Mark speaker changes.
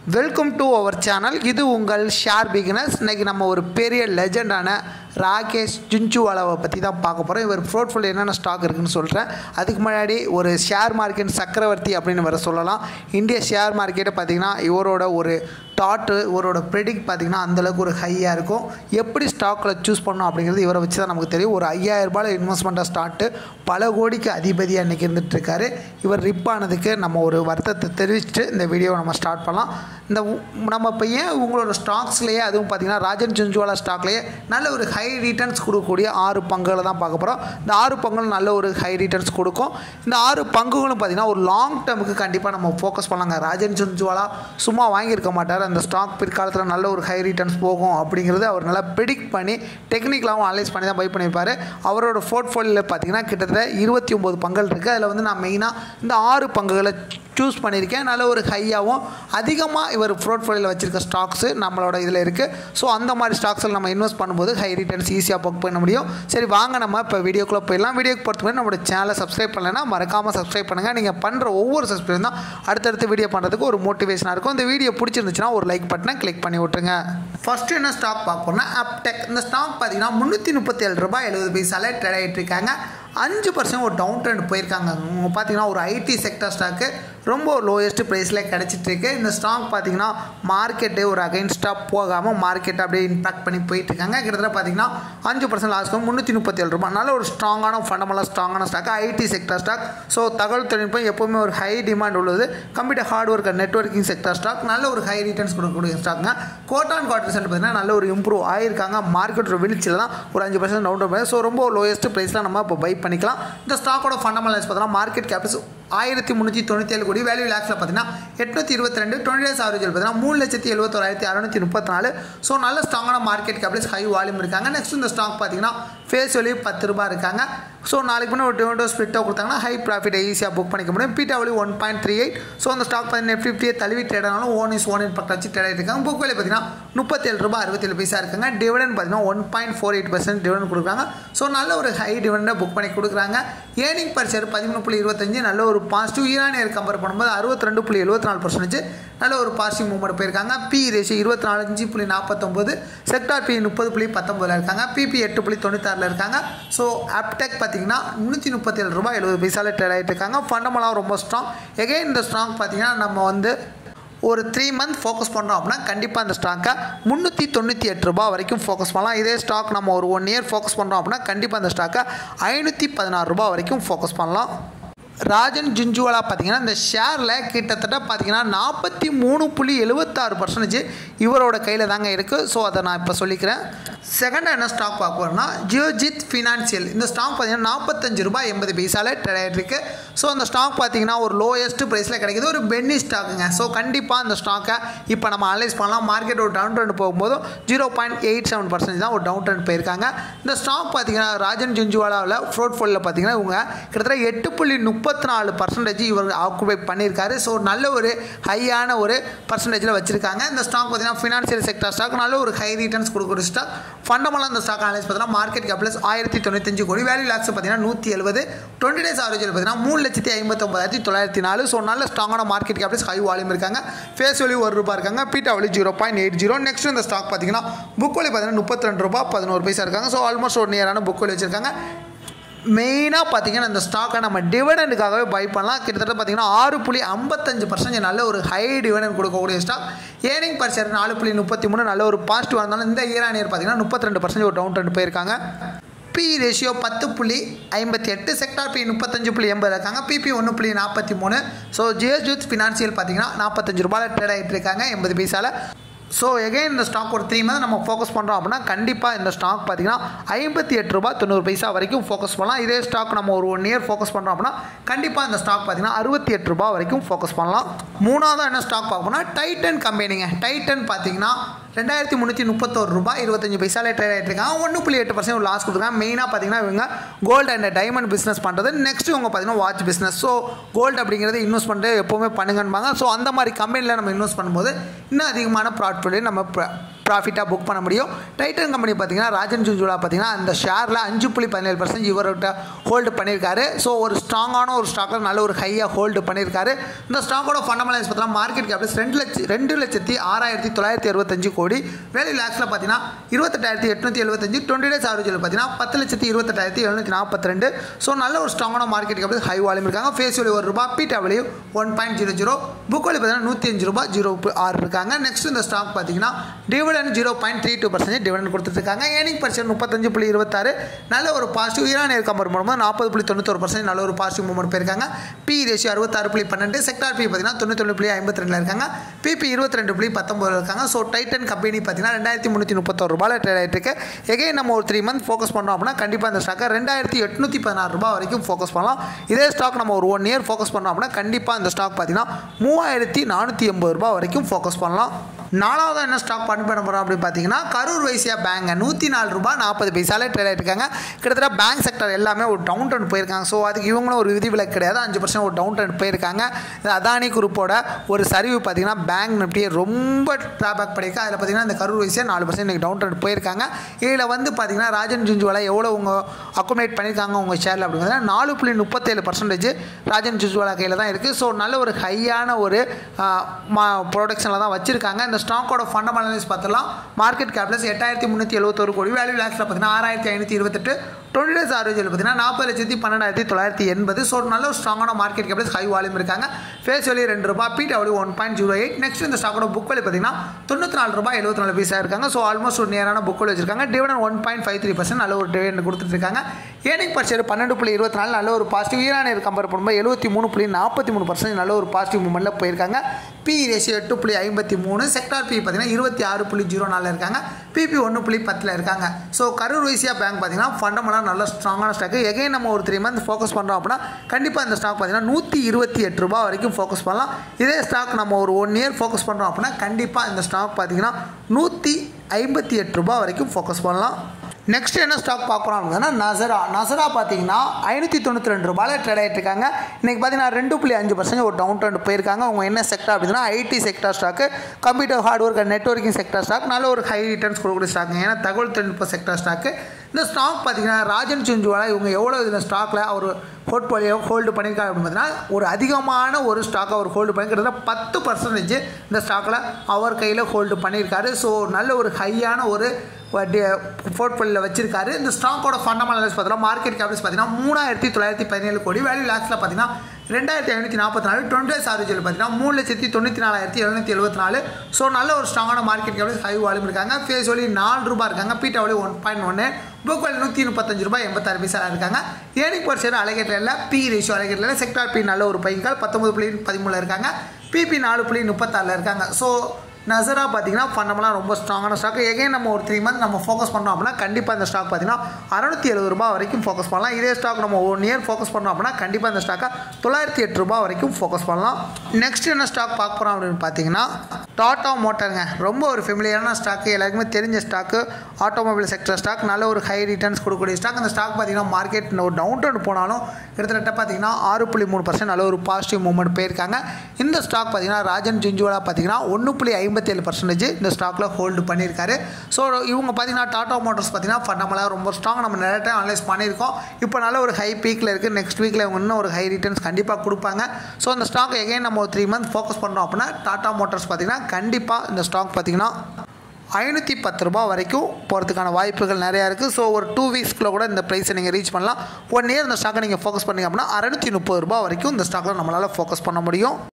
Speaker 1: welcome to our channel இது உங்கள் share beginners இன்றைக்கி நம்ம ஒரு பெரிய லெஜெண்டான ராகேஷ் ஜுன்ச்சுவாலாவை பற்றி தான் பார்க்க போகிறோம் இவர் போர்ட்ஃபோலியோ என்னென்ன ஸ்டாக் இருக்குன்னு சொல்கிறேன் அதுக்கு முன்னாடி ஒரு ஷேர் மார்க்கெட் சக்கரவர்த்தி அப்படின்னு வர சொல்லலாம் இந்திய ஷேர் மார்க்கெட்டை பார்த்திங்கன்னா இவரோட ஒரு டாட்டு இவரோட ப்ரெடிக்ட் பார்த்திங்கன்னா அந்தளவுக்கு ஒரு ஹையாக இருக்கும் எப்படி ஸ்டாக்கில் சூஸ் பண்ணணும் அப்படிங்கிறது இவரை வச்சு தான் நமக்கு தெரியும் ஒரு ஐயாயிரம் ரூபாயில் இன்வெஸ்ட்மெண்ட்டாக ஸ்டார்ட்டு பல கோடிக்கு அதிபதியாக இன்றைக்கி இருந்துகிட்ருக்காரு இவர் ரிப் ஆனதுக்கு நம்ம ஒரு வருத்தத்தை தெரிவிச்சுட்டு இந்த வீடியோவை நம்ம ஸ்டார்ட் பண்ணலாம் இந்த உ- நம்ம இப்போ ஏன் உங்களோட ஸ்டாக்ஸ்லேயே அதுவும் பார்த்திங்கன்னா ராஜன் ஜுன்ஜுவாலா ஸ்டாக்லேயே நல்ல ஒரு ஹை ரிட்டர்ன்ஸ் கொடுக்கக்கூடிய ஆறு பங்குகளை தான் பார்க்க போகிறோம் இந்த ஆறு பங்குகளும் நல்ல ஒரு ஹை ரிட்டர்ன்ஸ் கொடுக்கும் இந்த ஆறு பங்குகளும் பார்த்திங்கன்னா ஒரு லாங் டேர்முக்கு கண்டிப்பாக நம்ம ஃபோக்கஸ் பண்ணலாங்க ராஜன் ஜுன்ஜுவாலா சும்மா வாங்கியிருக்க மாட்டார் அந்த ஸ்டாக் பிற்காலத்தில் நல்ல ஒரு ஹை ரிட்டர்ன்ஸ் போகும் அப்படிங்கிறது அவர் நல்லா ப்ரிடிக்ட் பண்ணி டெக்னிக்கலாகவும் அனலைஸ் பண்ணி தான் பை பண்ணியிருப்பார் அவரோட போர்ட்ஃபோலியோவில் பார்த்தீங்கன்னா கிட்டத்தட்ட இருபத்தி ஒம்பது பங்குகள் இருக்குது அதில் வந்து நான் மெயினாக இந்த ஆறு பங்குகளை சூஸ் பண்ணியிருக்கேன் நல்ல ஒரு ஹையாகவும் அதிகமாக இவர் போர்ட்ஃபோலியோவில் வச்சுருக்க ஸ்டாக்ஸு நம்மளோட இதில் இருக்குது ஸோ அந்த மாதிரி ஸ்டாக்ஸில் நம்ம இன்வெஸ்ட் பண்ணும்போது ஹை ரிட்டர்ன்ஸ் ஈஸியாக புக் பண்ண முடியும் சரி வாங்க நம்ம இப்போ வீடியோக்குள்ளே போயிடலாம் வீடியோக்கு பொறுத்த வரை நம்மளோட சேனலை சப்ஸ்கிரைப் பண்ணலைன்னா மறக்காமல் சப்ஸ்கிரைப் பண்ணுங்கள் நீங்கள் பண்ணுற ஒவ்வொரு சப்ஸ்கிரைப் தான் அடுத்தடுத்து வீடியோ பண்ணுறதுக்கு ஒரு மோட்டிவேஷனாக இருக்கும் இந்த வீடியோ பிடிச்சிருந்துச்சுன்னா ஒரு லைக் பட்டனை கிளிக் பண்ணி விட்ருங்க ஃபஸ்ட்டு என்ன ஸ்டாக் பார்ப்போம்னா அப்டெக் இந்த ஸ்டாக் பார்த்தீங்கன்னா முந்நூற்றி முப்பத்தி ஏழு ரூபாய் எழுபது பைசால ட்ரேட் ஆகிட்டு இருக்காங்க அஞ்சு பர்சன்ட் ஒரு டவுன் ட்ரெண்ட் போயிருக்காங்க உங்க பார்த்தீங்கன்னா ஒரு ஐடி செக்டர் ஸ்டாக்கு ரொம்ப லோயஸ்ட் ப்ரைஸில் கிடச்சிட்டு இருக்கு இந்த ஸ்டாக் பார்த்தீங்கன்னா மார்க்கெட்டு ஒரு அகைன்ஸ்டாக போகாமல் மார்க்கெட்டை அப்படியே இம்பாக்ட் பண்ணி போயிட்டு இருக்காங்க கிட்டத்தட்ட பார்த்தீங்கன்னா அஞ்சு பர்சன்ட் லாஸ்க்கு முந்நூற்றி முப்பத்தி ஏழு ரூபாய் நல்ல ஒரு ஸ்ட்ராங்கான ஃபண்டமெண்டலாக ஸ்ட்ராங்கான stock IT sector stock so தகவல் தொழில்நுட்பம் எப்போவுமே ஒரு ஹை டிமாண்ட் உள்ளது computer heart work networking sector stock நல்ல ஒரு ஹை ரிட்டர்ன்ஸ் கொடுக்கக்கூடிய ஸ்டாக்ங்க கோட் அண்ட் குவார்டர் சென்ட் பார்த்தீங்கன்னா நல்ல ஒரு இம்ப்ரூவ் ஆயிருக்காங்க மார்க்கெட்டோட வீழ்ச்சியில் தான் ஒரு அஞ்சு பர்சன்ட் டவுன் பண்ணி ஸோ ரொம்ப லோயஸ்ட் ப்ரைஸில் நம்ம இப்போ பை பண்ணிக்கலாம் இந்த ஸ்டாக்கோட ஃபண்டமெண்டல்ஸ் பார்த்தீங்கன்னா மார்க்கெட் கேபிட்டல்ஸ் ஆயிரத்தி முந்நூற்றி தொண்ணூற்றி ஏழு கோடி வேல்யூ லேக்ஸில் பார்த்தீங்கன்னா எட்நூற்றி இருபத்தி ரெண்டு டுவெண்ட்டி டேஸ் ஆவரேஜ் பார்த்தீங்கன்னா மூணு லட்சத்தி எழுபத்தோராயிரத்தி அறுநூற்றி முப்பத்தி நாலு ஸோ நல்ல ஸ்ட்ராங்கான மார்க்கெட் கேபிட்டல்ஸ் ஹை வால்யூம் இருக்காங்க நெக்ஸ்ட் இந்த ஸ்டாக் பார்த்தீங்கன்னா ஃபேஸ் வேல்யூ பத்து ரூபாய் இருக்காங்க ஸோ நாளைக்கு முன்னே ஒரு டிவெண்டோ ஸ்பிரிட்டாக கொடுத்தாங்கன்னா ஹை ப்ராஃபிட் ஈஸியாக புக் பண்ணிக்க முடியும் beta value one point three eight so அந்த ஸ்டாக் பார்த்தீங்கன்னா ஃபிஃப்டியே தழுவி ட்ரேட் ஆனாலும் ஓன் இஸ் ஓன் இன் பக்கம் வச்சு ட்ரேட் ஆகிட்டு இருக்காங்க புக் வேல்யூ பார்த்தீங்கன்னா முப்பத்தேழு ரூபாய் அறுபத்தேழு பைசா இருக்காங்க டிவிடன் பார்த்தீங்கன்னா one point four eight percent dividend கொடுக்குறாங்க ஸோ நல்ல ஒரு ஹை டிவிடனை புக் பண்ணி கொடுக்குறாங்க ஏர்னிங் பர் ஷேர் பதிமூணு புள்ளி இருபத்தஞ்சு நல்ல ஒரு பாசிட்டிவ் ஈரானியர் கம்பேர் பண்ணும்போது அறுபத்தி ரெண்டு புள்ளி எழுபத்தி நாலு பர்சன்டேஜ் நல்ல ஒரு பாசிட்டிவ் மூவ்மெண்ட் போயிருக்காங்க பி ரேஷியோ இருபத்தி நாலஞ்சு புள்ளி நாற்பத்தொம்பது செக்டார் பி முப்பது புள்ளி பத்தொம்பதில் இருக்காங்க பிபி எட்டு புள்ளி தொண்ணூத்தாறில் இருக்காங்க ஸோ ஆப்டெக் பார்த்தீங்கன்னா முந்நூற்றி முப்பத்தேழு ரூபாய் எழுபது பைசால ட்ரேட் ஆகிட்டு இருக்காங்க ஃபண்டமெல்லாம் ரொம்ப ஸ்ட்ராங் எகைன் இந்த ஸ்ட்ராங் பார்த்தீங்கன்னா நம்ம வந்து ஒரு த்ரீ மந்த் ஃபோக்கஸ் பண்ணுறோம் அப்படின்னா கண்டிப்பாக அந்த ஸ்டாக்கை முந்நூற்றி தொண்ணூற்றி எட்டு ரூபா வரைக்கும் ஃபோக்கஸ் பண்ணலாம் இதே ஸ்டாக் நம்ம ஒரு ஒன் இயர் ஃபோக்கஸ் பண்ணுறோம் அப்படின்னா கண்டிப்பாக அந்த ஸ்டாக்கை ஐநூற்றி பதினாறு ரூபா வரைக்கும் ஃபோக்கஸ் பண்ணலாம் ராஜன் ஜுன்ஜுவாலா பார்த்தீங்கன்னா இந்த ஷேரில் கிட்டத்தட்ட பார்த்தீங்கன்னா நாற்பத்தி மூணு புள்ளி எழுபத்தாறு பர்சன்டேஜ் இவரோட கையில் தாங்க இருக்குது ஸோ அதை நான் இப்போ சொல்லிக்கிறேன் செகண்ட் என்ன ஸ்டாக் பார்க்க போகிறோம்னா ஜியோஜித் ஃபினான்சியல் இந்த ஸ்டாக் பார்த்தீங்கன்னா நாற்பத்தஞ்சு ரூபாய் எண்பது பைசால ட்ரேட் ஆகிட்டு இருக்கு ஸோ அந்த ஸ்டாக் பார்த்தீங்கன்னா ஒரு லோயஸ்ட் ப்ரைஸில் கிடைக்குது ஒரு பென்னி ஸ்டாக்குங்க ஸோ கண்டிப்பாக அந்த ஸ்டாக்கை இப்போ நம்ம அனலைஸ் பண்ணலாம் மார்க்கெட் ஒரு டவுன் ட்ரெண்ட் போகும்போது zero point eight seven percentage தான் ஒரு டவுன் ட்ரெண்ட் போயிருக்காங்க இந்த ஸ்டாக் பார்த்தீங்கன்னா ராஜன் ஜுன்ஜுவாலாவில் போர்ட்ஃபோலியோவில் பார்த்தீங்கன்னா இவங்க கிட்டத்தட்ட எட்டு புள்ளி முப்பத்தி நாலு பர்சன்டேஜ் இவர் ஆக்குபை பண்ணியிருக்காரு ஸோ நல்ல ஒரு ஹையான ஒரு பர்சன்டேஜில் வச்சிருக்காங்க இந்த ஸ்டாக் பார்த்தீங்கன்னா ஃபினான்ஷியல் செக்டர் ஸ்டாக் நல்ல ஒரு ஹை ரிட்டர்ன்ஸ் கொடுக்குற ஸ்டாக் ஃபண்டமெல்லாம் இந்த ஸ்டாக் அனலைஸ் பார்த்தீங்கன்னா மார்க்கெட் கேபிட்டல்ஸ் ஆயிரத்தி தொண்ணூத்தஞ்சு கோடி வேல்யூ லாக்ஸ் பார்த்தீங்கன்னா நூற்றி எழுபது டுவெண்ட்டி டேஸ் ஆவரேஜ் பார்த்தீங்கன்னா மூணு லட்சத்தி ஐம்பத்தொம்பதாயிரத்தி தொள்ளாயிரத்தி நாலு ஸோ நல்ல ஸ்ட்ராங்கான மார்க்கெட் கேபிட்டல்ஸ் ஹை வால்யூம் இருக்காங்க ஃபேஸ் வேல்யூ ஒரு ரூபா இருக்காங்க beta value zero point eight zero next இந்த ஸ்டாக் பார்த்தீங்கன்னா புக் வேல்யூ பார்த்தீங்கன்னா முப்பத்தி ரெண்டு ரூபா பதினோரு பைசா இருக்காங்க ஸோ ஆல்மோஸ்ட் ஒரு நியரான புக் வேல்யூ வச்சிருக்காங்க மெயினாக பார்த்தீங்கன்னா இந்த ஸ்டாக்கை நம்ம டிவிடெண்டுக்காகவே பை பண்ணலாம் கிட்டத்தட்ட பார்த்தீங்கன்னா ஆறு புள்ளி ஐம்பத்தஞ்சு பர்சன்டேஜ் நல்ல ஒரு ஹை டிவிடெண்ட் கொடுக்கக்கூடிய ஸ்டாக் ஏர்னிங் பர் ஷேர் நாலு புள்ளி முப்பத்தி மூணு நல்ல ஒரு பாசிட்டிவ் இருந்தாலும் இந்த இயர் ஆன் இயர் பார்த்தீங்கன்னா முப்பத்தி ரெண்டு பர்சன்டேஜ் ஒரு டவுன் ட்ரெண்ட் போயிருக்காங்க பி ரேஷியோ பத்து புள்ளி ஐம்பத்தி எட்டு செக்டார் பி முப்பத்தஞ்சு புள்ளி எண்பது இருக்காங்க பிபி ஒன்று புள்ளி நாற்பத்தி மூணு ஸோ ஜிஎஸ்ஜூத் ஃபினான்சியல் பார்த்தீங்கன்னா நாற்பத்தஞ்சு ரூபாயில் ட்ரேட் ஆகிட்டு இருக்காங்க எண்பது பைசால ஸோ எகைன் இந்த ஸ்டாக் ஒரு த்ரீ மந்த் நம்ம ஃபோக்கஸ் பண்ணுறோம் அப்படின்னா கண்டிப்பாக இந்த ஸ்டாக் பார்த்தீங்கன்னா ஐம்பத்தி எட்டு ரூபாய் தொண்ணூறு பைசா வரைக்கும் ஃபோக்கஸ் பண்ணலாம் இதே ஸ்டாக் நம்ம ஒரு ஒன் இயர் ஃபோக்கஸ் பண்ணுறோம் அப்படின்னா கண்டிப்பாக இந்த ஸ்டாக் பார்த்தீங்கன்னா அறுபத்தி எட்டு ரூபாய் வரைக்கும் ஃபோக்கஸ் பண்ணலாம் மூணாவது என்ன ஸ்டாக் பார்க்கணும்னா டைட்டன் கம்பெனிங்க டைட்டன் பார்த்தீங்கன்னா ரெண்டாயிரத்தி முந்நூற்றி முப்பத்தோரு ரூபாய் இருபத்தஞ்சு பைசால ட்ரேட் ஆகிட்டு இருக்காங்க ஒன்று புள்ளி எட்டு பர்சன்ட் லாஸ் கொடுத்துருக்காங்க மெயினாக பார்த்தீங்கன்னா இவங்க கோல்டு அண்ட் டைமண்ட் பிஸ்னஸ் பண்ணுறது நெக்ஸ்ட் இவங்க பார்த்தீங்கன்னா வாட்ச் பிஸ்னஸ் ஸோ கோல்டு அப்படிங்கிறது இன்வெஸ்ட் பண்ணிட்டு எப்போவுமே பண்ணுங்கன்பாங்க ஸோ அந்த மாதிரி கம்பெனியில் நம்ம இன்வெஸ்ட் பண்ணும்போது இன்னும் அதிகமான ப்ராஃபிட் நம்ம ப்ராஃபிட்டாக புக் பண்ண முடியும் டைட்டன் கம்பெனி பார்த்தீங்கன்னா ராஜன் ஜுஞ்சுலா பார்த்தீங்கன்னா அந்த ஷேரில் அஞ்சு புள்ளி பதினேழு பர்சன்ட் இவர்கிட்ட ஹோல்டு பண்ணியிருக்காரு ஸோ ஒரு ஸ்ட்ராங்கான ஒரு ஸ்டாக்கில் நல்ல ஒரு ஹையாக ஹோல்டு பண்ணியிருக்காரு இந்த ஸ்டாக்கோட ஃபண்டமெண்டல்ஸ் பார்த்தீங்கன்னா மார்க்கெட் கேபிள்ஸ் ரெண்டு லட்சம் ரெண்டு லட்சத்தி ஆறாயிரத்தி தொள்ளாயிரத்தி அறுபத்தஞ்சு கோடி வேல்யூ லேக்ஸில் பார்த்தீங்கன்னா இருபத்தெட்டாயிரத்தி எட்நூற்றி எழுபத்தஞ்சு டுவெண்ட்டி டேஸ் ஆவரேஜில் பார்த்தீங்கன்னா பத்து லட்சத்தி இருபத்தெட்டாயிரத்தி எழுநூற்றி நாற்பத்தி ரெண்டு ஸோ நல்ல ஒரு ஸ்ட்ராங்கான மார்க்கெட் கேபிள் ஹை வால்யூம் இருக்காங்க ஃபேஸ் வேல்யூ ஒரு ரூபா P W one point zero zero book value பார்த்தீங்கன்னா நூற்றி அஞ்சு ரூபா ஜீரோ ஆறு இருக்காங்க நெக்ஸ்ட் இந்த ஸ்டாக் பார்த்தீங்கன்னா dividend zero point three two percentage dividend கொடுத்துருக்காங்க ஏர்னிங் பர்சன்ட் முப்பத்தஞ்சு புள்ளி இருபத்தாறு நல்ல ஒரு பாசிட்டிவ் ஈரானியர் கம்பேர் பண்ணும்போது நாற்பது புள்ளி தொண்ணூத்தொரு பர்சன்ட் நல்ல ஒரு பாசிட்டிவ் மூவ்மெண்ட் போயிருக்காங்க பி ரேஷியோ அறுபத்தாறு புள்ளி பன்னெண்டு செக்டார் பி பார்த்தீங்கன்னா தொண்ணூத்தொன்று புள்ளி ஐம்பத்தி ரெண்டில் இருக்காங்க பிபி இருபத்தி ரெண்டு புள்ளி பத்தொம்பதுல இருக்காங்க ஸோ டைட்டன் கம்பெனி பார்த்தீங்கன்னா ரெண்டாயிரத்தி முந்நூற்றி முப்பத்தொரு ரூபாயில் ட்ரேட் ஆகிட்டு இருக்கு எகைன் நம்ம ஒரு த்ரீ மந்த் ஃபோக்கஸ் பண்ணோம் அப்படின்னா கண்டிப்பாக இந்த ஸ்டாக்கை ரெண்டாயிரத்தி எட்நூற்றி பதினாறு ரூபாய் வரைக்கும் ஃபோக்கஸ் பண்ணலாம் இதே ஸ்டாக் நம்ம ஒரு ஒன் இயர் ஃபோக்கஸ் பண்ணோம் அப்படின்னா கண்டிப்பாக இந்த ஸ்டாக் பார்த்தீங்கன்னா மூவாயிரத்தி நானூற்றி எண்பது ரூபாய் வரைக்கும் ஃபோக்கஸ் பண்ணலாம் நாலாவது என்ன ஸ்டாக் பண்ணி பண்ண போகிறோம் அப்படின்னு பார்த்தீங்கன்னா கரூர் வைசியா பேங்க் நூற்றி நாலு ரூபாய் நாற்பது பைசாலே ட்ரேட் ஆகிருக்காங்க கிட்டத்தட்ட பேங்க் செக்டர் எல்லாமே ஒரு டவுன் ட்ரெண்ட் போயிருக்காங்க ஸோ அதுக்கு இவங்களும் ஒரு விதிவிலக்கு கிடையாது அஞ்சு பர்சன்ட் ஒரு டவுன் ட்ரெண்ட் போயிருக்காங்க இது அதானி குரூப்போட ஒரு சரிவு பார்த்தீங்கன்னா பேங்க் நிஃப்டியை ரொம்ப ட்ராபேக் பண்ணியிருக்கு அதில் பார்த்தீங்கன்னா இந்த கரூர் வைசியா நாலு பர்சன்ட் இன்றைக்கி டவுன் ட்ரெண்ட் போயிருக்காங்க இதில் வந்து பார்த்தீங்கன்னா ராஜன் ஜுஞ்சுவாலா எவ்வளோ உங்க அக்குமுலேட் பண்ணியிருக்காங்க உங்கள் ஷேரில் அப்படிங்கிறது நாலு புள்ளி முப்பத்தேழு பர்சன்டேஜ் ராஜன் ஜுஞ்சுவாலா கையில் தான் இருக்குது ஸோ நல்ல ஒரு ஹையான ஒரு ப்ரொடக்ஷனில் தான் வச்சுருக்காங்க இந்த ஸ்டாக்கோட ஃபண்டமெண்டல்ஸ் பார்த்தலாம் மார்க்கெட் கேப்லஸ் எட்டாயிரத்தி முந்நூற்றி எழுபத்தொரு கோடி வேல்யூ லேக்ஸில் பார்த்தீங்கன்னா ஆறாயிரத்தி ஐநூற்றி இருபத்தெட்டு டுவெண்ட்டி டேஸ் ஆவரேஜில் பார்த்தீங்கன்னா நாற்பது லட்சத்தி பன்னெண்டாயிரத்தி தொள்ளாயிரத்தி எண்பது ஸோ நல்ல ஒரு ஸ்ட்ராங்கான மார்க்கெட் கேப்லஸ் ஹை வால்யூம் இருக்காங்க ஃபேஸ் வேல்யூ ரெண்டு ரூபா P W one point zero eight next இந்த ஸ்டாக்கோட புக் வேல்யூ பார்த்தீங்கன்னா தொண்ணூற்றி நாலு ரூபாய் எழுபத்தி நாலு பைசா இருக்காங்க ஸோ ஆல்மோஸ்ட் ஒரு நேரான புக் வேல்யூ வச்சிருக்காங்க dividend one point five three percent நல்ல ஒரு டிவிடன் கொடுத்துட்டு இருக்காங்க ஏர்னிங் பர் ஷேர் பன்னெண்டு புள்ளி இருபத்தி நாலு நல்ல ஒரு பாசிட்டிவ் ஈரானியர் கம்பேர் பண்ணும்போது எழுபத்தி மூணு புள்ளி நாற்பத்தி மூணு பர்சன்ட் நல்ல ஒரு பாசிட்டிவ் மூமெண்ட்டில் போயிருக்காங்க பி ரேஷியோ எட்டு புள்ளி ஐம்பத்தி மூணு செக்டார் பி பார்த்தீங்கன்னா இருபத்தி ஆறு புள்ளி ஜீரோ நாலில் இருக்காங்க பிபி ஒன்று புள்ளி பத்தில் இருக்காங்க ஸோ கரூர் வைசியா பேங்க் பார்த்தீங்கன்னா ஃபண்டமெல்லாம் நல்ல ஸ்ட்ராங்கான ஸ்டாக்கு எகைன் நம்ம ஒரு த்ரீ மந்த் ஃபோக்கஸ் பண்ணுறோம் அப்படின்னா கண்டிப்பாக இந்த ஸ்டாக் பார்த்தீங்கன்னா நூற்றி இருபத்தி எட்டு ரூபா வரைக்கும் ஃபோக்கஸ் பண்ணலாம் இதே ஸ்டாக் நம்ம ஒரு ஒன் இயர் ஃபோக்கஸ் பண்ணுறோம் அப்படின்னா கண்டிப்பாக இந்த ஸ்டாக் பார்த்தீங்கன்னா நூற்றி ஐம்பத்தி எட்டு ரூபா வரைக்கும் ஃபோக்கஸ் பண்ணலாம் நெக்ஸ்ட் என்ன ஸ்டாக் பார்க்குறோம் அப்படின்னா நசரா நசரா பார்த்தீங்கன்னா ஐநூற்றி தொண்ணூற்றி ரெண்டு ரூபாயில் ட்ரேட் ஆகிட்டு இருக்காங்க இன்றைக்கி பார்த்தீங்கன்னா ரெண்டு புள்ளி அஞ்சு பர்சன்ட் ஒரு டவுன் ட்ரெண்ட் போயிருக்காங்க அவங்க என்ன செக்டர் அப்படின்னா IT sector stock computer heart hardware and networking sector stock நல்ல ஒரு ஹை ரிட்டர்ன்ஸ் கொடுக்கக்கூடிய ஸ்டாக் ஏன்னா தகவல் தொழில்நுட்ப செக்டர் ஸ்டாக்கு இந்த ஸ்டாக் பார்த்தீங்கன்னா ராஜன் சுஞ்சுவாலா இவங்க எவ்வளோ இதில் ஸ்டாக்கில் அவர் போர்ட்போலியோ ஹோல்டு பண்ணியிருக்காரு அப்படின்னு பார்த்தீங்கன்னா ஒரு அதிகமான ஒரு ஸ்டாக் அவர் ஹோல்டு பண்ணி கிட்டத்தட்ட பத்து பர்சன்டேஜ் இந்த ஸ்டாக்கில் அவர் கையில் ஹோல்டு பண்ணியிருக்காரு ஸோ நல்ல ஒரு ஹையான ஒரு போர்ட்ஃபோலியோவில் வச்சிருக்காரு இந்த ஸ்டாக்கோட ஃபண்டமெண்டல்ஸ் பார்த்தீங்கன்னா மார்க்கெட் கேபிள்ஸ் பார்த்தீங்கன்னா மூணாயிரத்தி தொள்ளாயிரத்தி பதினேழு கோடி வேல்யூ லேக்ஸில் பார்த்தீங்கன்னா ரெண்டாயிரத்தி ஐநூற்றி நாற்பத்தி நாலு டுவெண்ட்டி டேஸ் ஆவரேஜில் பார்த்தீங்கன்னா மூணு லட்சத்தி தொண்ணூற்றி நாலாயிரத்தி எழுநூற்றி எழுபத்தி நாலு ஸோ நல்ல ஒரு ஸ்ட்ராங்கான மார்க்கெட் கேபிள்ஸ் ஹை வால்யூம் இருக்காங்க ஃபேஸ் ஒலி நாலு ரூபா இருக்காங்க பீட்டா ஒலி ஒன் பாயிண்ட் ஒன்று புக் வேல்யூ நூற்றி முப்பத்தஞ்சு ரூபாய் எண்பத்தாறு பைசா இருக்காங்க ஏர்னிங் பர் ஷேர் அலைகேட்டில் பி ரேஷியோ அலைகேட்டில் செக்டார் பி நல்ல ஒரு பையன்கள் பத்தொம்பது புள்ளி பதிமூணில் இருக்காங்க பிபி நாலு புள்ளி முப்பத்தாறில் இருக்காங்க ஸோ நசரா பார்த்தீங்கன்னா ஃபண்டமெல்லாம் ரொம்ப ஸ்ட்ராங்கான ஸ்டாக் எகைன் நம்ம ஒரு த்ரீ மந்த் நம்ம ஃபோக்கஸ் பண்ணோம் அப்படின்னா கண்டிப்பாக இந்த ஸ்டாக் பார்த்தீங்கன்னா அறுநூத்தி எழுபது ரூபாய் வரைக்கும் ஃபோக்கஸ் பண்ணலாம் இதே ஸ்டாக் நம்ம ஒன் இயர் ஃபோக்கஸ் பண்ணோம் அப்படின்னா கண்டிப்பாக இந்த ஸ்டாக்கை தொள்ளாயிரத்தி எட்டு ரூபாய் வரைக்கும் ஃபோக்கஸ் பண்ணலாம் நெக்ஸ்ட் என்ன ஸ்டாக் பார்க்க போகிறோம் அப்படின்னு பார்த்தீங்கன்னா டாட்டா மோட்டருங்க ரொம்ப ஒரு ஃபெமிலியரான ஸ்டாக்கு எல்லாருக்குமே தெரிஞ்ச ஸ்டாக்கு ஆட்டோமொபைல் செக்டர் ஸ்டாக் நல்ல ஒரு ஹை ரிட்டர்ன்ஸ் கொடுக்கக்கூடிய ஸ்டாக் அந்த ஸ்டாக் பார்த்தீங்கன்னா மார்க்கெட் ஒரு டவுன் ட்ரெண்ட் போனாலும் கிட்டத்தட்ட பார்த்தீங்கன்னா ஆறு புள்ளி மூணு பர்சன்ட் நல்ல ஒரு பாசிட்டிவ் மூவ்மெண்ட் போயிருக்காங்க இந்த ஸ்டாக் பார்த்தீங்கன்னா ராஜன் ஜிஞ்சுவலா பார்த்தீங்கன்னா ஒன்று புள்ளி ஐம்பத்தேழு பர்சன்டேஜ் இந்த ஸ்டாக்கில் ஹோல்டு பண்ணியிருக்காரு ஸோ இவங்க பார்த்தீங்கன்னா டாடா மோட்டர்ஸ் பார்த்தீங்கன்னா ஃபண்டமெல்லாம் ரொம்ப ஸ்ட்ராங் நம்ம நிறைய டைம் அனலைஸ் பண்ணியிருக்கோம் இப்போ நல்ல ஒரு ஹை பீக்கில் இருக்குது நெக்ஸ்ட் வீக்கில் இவங்க இன்னும் ஒரு ஹை ரிட்டர்ன்ஸ் கண்டிப்பாக கொடுப்பாங்க ஸோ அந்த ஸ்டாக் எகைன் நம்ம ஒரு த்ரீ மந்த் ஃபோக்கஸ் பண்ணுறோம் அப்படின்னா டாடா மோட்டர்ஸ் பார்த்தீங்கன்னா கண்டிப்பாக இந்த ஸ்டாக் பார்த்தீங்கன்னா ஐநூற்றி பத்து ரூபா வரைக்கும் போகிறதுக்கான வாய்ப்புகள் நிறையா இருக்குது ஸோ ஒரு டூ வீக்ஸ்க்குள்ளே கூட இந்த ப்ரைஸை நீங்கள் ரீச் பண்ணலாம் ஒன் இயர் இந்த ஸ்டாக்கை நீங்கள் ஃபோக்கஸ் பண்ணிங்க அப்படின்னா அறநூற்றி முப்பது ரூபா வரைக்கும் இந்த ஸ்டாக்கில் நம்மளால் ஃபோக்கஸ் பண்ண முடியும்